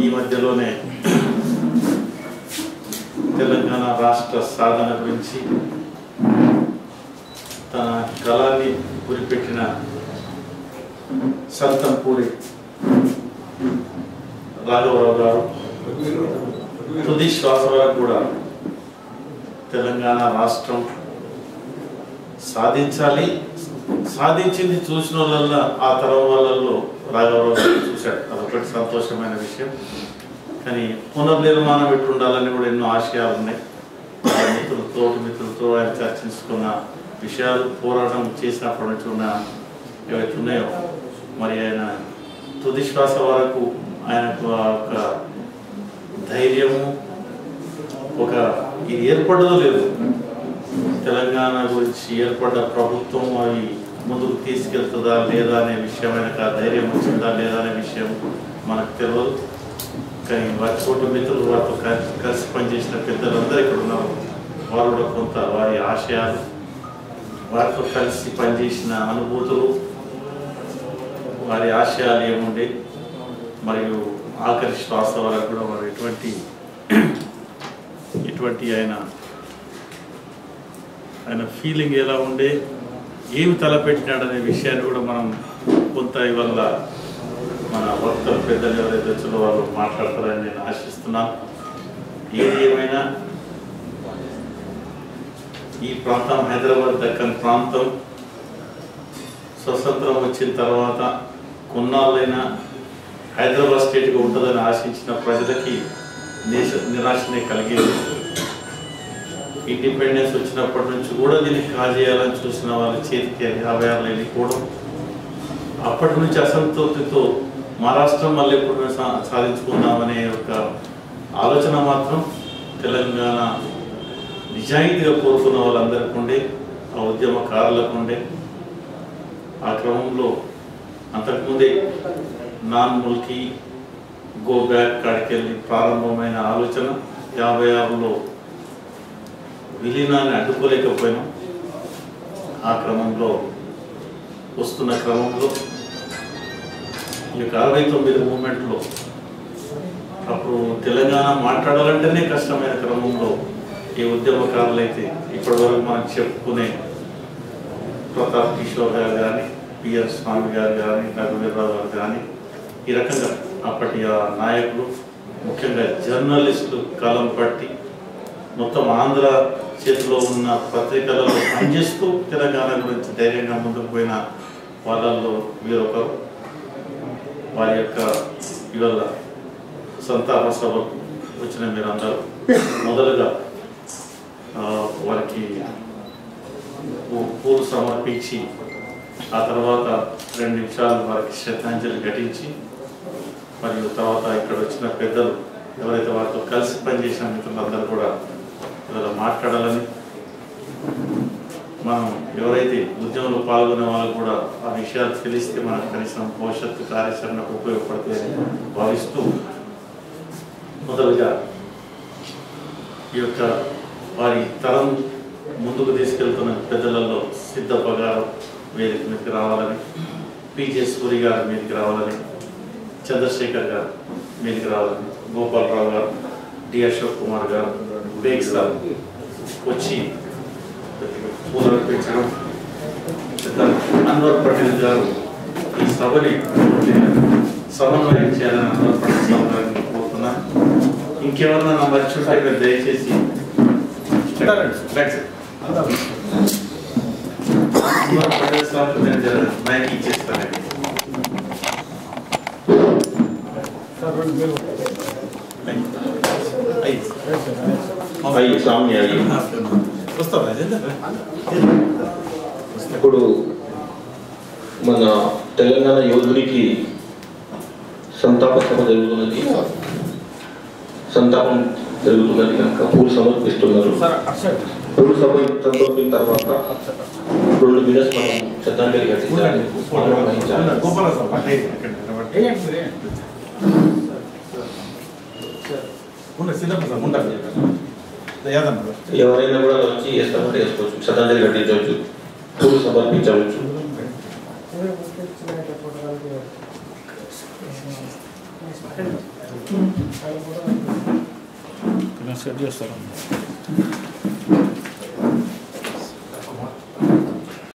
ఈ మధ్యలోనే తెలంగాణ రాష్ట్ర సాధన గురించి తన కళాన్ని గురిపెట్టిన సంతంపూరి రాఘవరావు గారు తుది శ్వాస వరకు కూడా తెలంగాణ రాష్ట్రం సాధించాలి సాధించింది చూసిన వాళ్ళల్లో ఆ తరం వాళ్ళల్లో రాఘవరావు గారు చూశాడు అదొకటి సంతోషమైన విషయం కానీ పునర్నిర్మాణం ఎట్టు ఉండాలని కూడా ఎన్నో ఆశయాలు ఉన్నాయి ఆ మిత్రులతో తోటి మిత్రులతో ఆయన చర్చించుకున్న విషయాలు పోరాటం చేసినప్పటి నుంచి ఉన్న ఏవైతే ఉన్నాయో మరి ఆయన తుది శ్వాస వరకు ఆయనకు ఆ ఒక ధైర్యము ఒక ఇది ఏర్పడదో లేదు తెలంగాణ గురించి ఏర్పడ్డ ప్రభుత్వం అవి ముందుకు తీసుకెళ్తుందా లేదా అనే విషయం ఆయనకు ఆ ధైర్యం వచ్చిందా లేదా అనే విషయం మనకు తెలియదు కానీ వారి చోటు మిత్రులు వారితో కలిసి కలిసి పనిచేసిన పెద్దలందరూ ఇక్కడ ఉన్నారు వారు కూడా కొంత వారి ఆశయాలు వారితో కలిసి పనిచేసిన అనుభూతులు వారి ఆశయాలు ఏముండే మరియు ఆఖరి శ్వాస వరకు కూడా వారు ఎటువంటి ఎటువంటి ఆయన ఆయన ఫీలింగ్ ఎలా ఉండే ఏమి తలపెట్టినాడనే విషయాన్ని కూడా మనం కొంత ఇవల్ల మన వక్తలు పెద్దలు ఎవరైతే వచ్చారో వాళ్ళు మాట్లాడతారని నేను ఆశిస్తున్నాను ఏది ఏమైనా ఈ ప్రాంతం హైదరాబాద్ దక్కన్ ప్రాంతం స్వతంత్రం వచ్చిన తర్వాత కొన్నాళ్ళైనా హైదరాబాద్ స్టేట్గా ఉంటుందని ఆశించిన ప్రజలకి దేశ నిరాశనే కలిగేది ఇండిపెండెన్స్ వచ్చినప్పటి నుంచి కూడా దీన్ని కాజేయాలని చూసిన వాళ్ళ చేతికి యాభై ఆరు వెళ్ళిపోవడం అప్పటి నుంచి అసంతృప్తితో మహారాష్ట్రం మళ్ళీ ఎప్పుడు మేము సా- సాధించుకుందామనే ఒక ఆలోచన మాత్రం తెలంగాణ నిజాయితీగా కోరుకున్న వాళ్ళందరికీ ఉండే ఆ ఉద్యమకారులకు ఉండే ఆ క్రమంలో అంతకుముందే నాన్ ముల్కీ గో బ్యాక్ కాడికెళ్ళి ప్రారంభమైన ఆలోచన యాభై ఆరులో విలీనాన్ని అడ్డుకోలేకపోయినాం ఆ క్రమంలో వస్తున్న క్రమంలో ఈ యొక్క అరవై తొమ్మిది మూమెంట్లో అప్పుడు తెలంగాణ మాట్లాడాలంటేనే కష్టమైన క్రమంలో ఈ ఉద్యమకారులు అయితే ఇప్పటి వరకు మనం చెప్పుకునే ప్రతాప్ కిషోర్ గారు కానీ పిఎస్ స్వామి గారు కానీ రఘువీరరావు గారు కానీ ఈ రకంగా అప్పటి ఆ నాయకులు ముఖ్యంగా జర్నలిస్టులు కాలం పట్టి మొత్తం ఆంధ్ర చేతిలో ఉన్న పత్రికలలో పనిచేస్తూ తెలంగాణ గురించి ధైర్యంగా ముందుకు పోయిన వాళ్ళల్లో వీరొకరు వారి యొక్క ఇవాళ సంతాప సభకు వచ్చిన మీరందరూ మొదలుగా ఆ, వారికి పూ- పూలు సమర్పించి ఆ తర్వాత రెండు నిమిషాలు వారికి శ్రద్ధాంజలి ఘటించి మరియు తర్వాత ఇక్కడ వచ్చిన పెద్దలు ఎవరైతే వారితో కలిసి పనిచేసిన మిత్రులందరూ కూడా ఇవాళ మాట్లాడాలని మనం ఎవరైతే ఉద్యమంలో పాల్గొనే వాళ్ళు కూడా ఆ విషయాలు తెలిస్తే మనకు కనీసం భవిష్యత్తు కార్యాచరణకు ఉపయోగపడుతుందని భావిస్తూ మొదలుగా ఈ యొక్క వారి తరం ముందుకు తీసుకెళ్తున్న పెద్దలలో సిద్ధప్ప గారు వేదిక మీదకి రావాలని పిజే సూరి గారు మీదకి రావాలని చంద్రశేఖర్ గారు మీదకి రావాలని గోపాలరావు గారు డి అశోక్ కుమార్ గారు బేగ్ సార్ వచ్చి పునర్పించడం అన్వర్ పటేల్ గారు ఈ సభని సమన్వయం చేయాలని అన్వర్ పటేల్ సార్ గారిని కోరుతున్నాను ఇంకెవరన్నా నా మర్చుంటే మీరు దయచేసి right sir. Anwar Patel sir నేను జర మైక్ ఇచ్చేస్తానండి ఐదు. అయ్యి స్వామి అయ్యి వస్తావా ఇప్పుడు మన తెలంగాణ యోధునికి సంతాప సభ జరుగుతున్నది సంతాపం జరుగుతున్నది కనుక పూలు సమర్పిస్తున్నారు పూలు సమర్పించిన తర్వాత రెండు మినిట్స్ మనం శ్రద్ధాంజలి ఘటించాలి మౌనం వహించాలి గోపాల సార్ అట్లయితే అక్కడ నిలబడి. ఉన్న సిలబస్ ఉండాలి యాదన్న ఎవరైనా కూడా వచ్చి వేస్తామంటే వేసుకోవచ్చు శ్రద్ధాంజలి ఘటించవచ్చు పూలు సమర్పించవచ్చు సెట్ చేస్తారా